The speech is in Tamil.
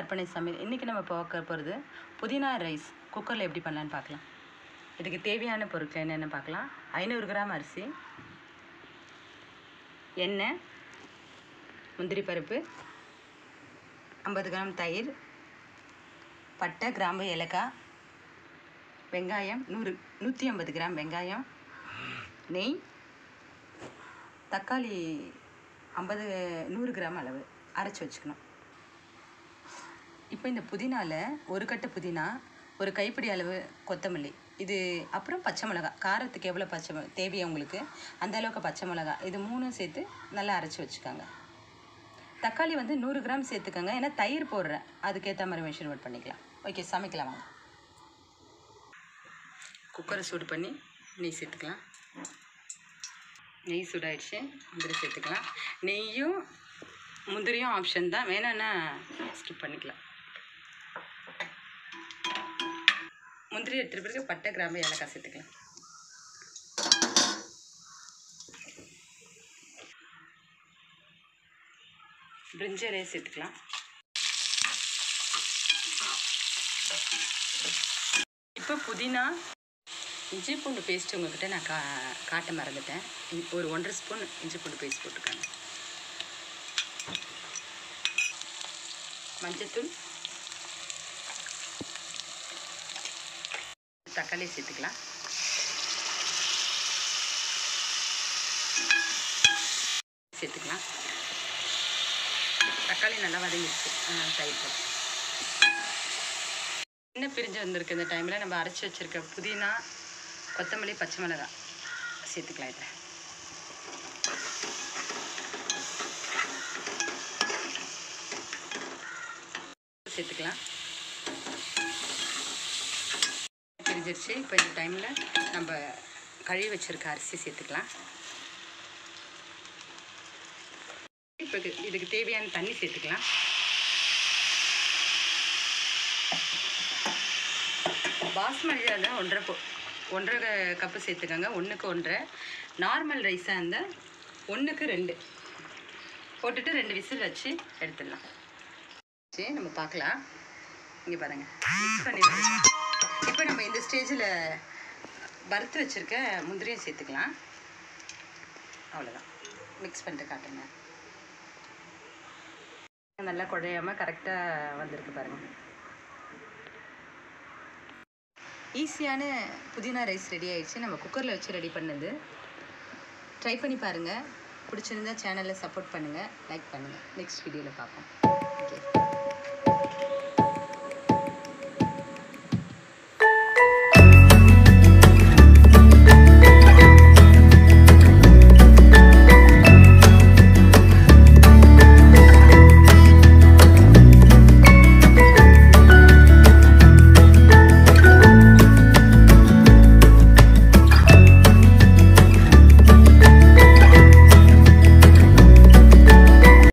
அர்ப்பணை சமையல் இன்றைக்கி நம்ம பார்க்க போகிறது புதினா ரைஸ் குக்கரில் எப்படி பண்ணலான்னு பார்க்கலாம் இதுக்கு தேவையான பொருட்கள் என்னென்னு பார்க்கலாம் ஐநூறு கிராம் அரிசி எண்ணெய் முந்திரி பருப்பு ஐம்பது கிராம் தயிர் பட்டை கிராம்பு ஏலக்காய் வெங்காயம் நூறு நூற்றி ஐம்பது கிராம் வெங்காயம் நெய் தக்காளி ஐம்பது நூறு கிராம் அளவு அரைச்சி வச்சுக்கணும் இப்போ இந்த புதினாவில் ஒரு கட்டு புதினா ஒரு கைப்பிடி அளவு கொத்தமல்லி இது அப்புறம் பச்சை மிளகா காரத்துக்கு எவ்வளோ பச்சை மி- தேவையோ உங்களுக்கு அந்த அளவுக்கு பச்சை மிளகா இது மூணும் சேர்த்து நல்லா அரைச்சி வச்சுக்கோங்க தக்காளி வந்து நூறு கிராம் சேர்த்துக்கோங்க ஏன்னா தயிர் போடுறேன் அதுக்கேற்ற மாதிரி மெஷர்மெண்ட் பண்ணிக்கலாம் ஓகே சமைக்கலாம் வாங்க குக்கரை சூடு பண்ணி நெய் சேர்த்துக்கலாம் நெய் சூடாயிடுச்சு முந்திரி சேர்த்துக்கலாம் நெய்யும் முந்திரியும் ஆப்ஷன் தான் வேணும்னா ஸ்கிப் பண்ணிக்கலாம் முந்திரி எடுத்துகிட்ட பிறகு பட்டை கிராம்பு ஏலக்காய் சேர்த்துக்கலாம் பிரிஞ்சலே சேர்த்துக்கலாம் இப்போ புதினா இஞ்சி பூண்டு பேஸ்ட் உங்ககிட்ட நான் கா காட்ட மறந்துட்டேன் இ- ஒரு ஒன்றரை ஸ்பூன் இஞ்சி பூண்டு பேஸ்ட் போட்டுருக்காங்க மஞ்சத்தூள் தக்காளி சேர்த்துக்கலாம் சேர்த்துக்கலாம் தக்காளி நல்லா வதங்கிடுச்சு ஆ, தயிர் போட்டு என்ன பிரிஞ்சு வந்திருக்கு இந்த டைமில் நம்ம அரைச்சி வச்சிருக்க புதினா கொத்தமல்லி பச்சை மிளகாய் சேர்த்துக்கலாம் இதில் சேர்த்துக்கலாம் பிரிஞ்சிருச்சு இப்போ இந்த டைமில் நம்ம கழுவி வச்சிருக்க அரிசி சேர்த்துக்கலாம் இப்போ இது- இதுக்கு தேவையான தண்ணி சேர்த்துக்கலாம் பாஸ்மதி தான் ஒன்றரை பொ ஒன்றரை கப்பு சேர்த்துக்கோங்க ஒன்றுக்கு ஒன்றரை நார்மல் ரைஸாக இருந்தால் ஒன்றுக்கு ரெண்டு போட்டுட்டு ரெண்டு விசில் வச்சு எடுத்துடலாம் சரி நம்ம பார்க்கலாம் இங்கே பாருங்கள் மிக்ஸ் பண்ணி இப்போ நம்ம இந்த ஸ்டேஜில் வறுத்து வச்சுருக்க முந்திரியும் சேர்த்துக்கலாம் அவ்வளோதான் மிக்ஸ் பண்ணிட்டு காட்டுங்க நல்லா குழையாமல் கரெக்டாக வந்திருக்கு பாருங்கள் ஈஸியான புதினா ரைஸ் ரெடி ஆயிடுச்சு நம்ம குக்கரில் வச்சு ரெடி பண்ணது ட்ரை பண்ணி பாருங்கள் பிடிச்சிருந்தா சேனலை சப்போர்ட் பண்ணுங்கள் லைக் பண்ணுங்கள் நெக்ஸ்ட் வீடியோவில் பார்ப்போம் ஓகே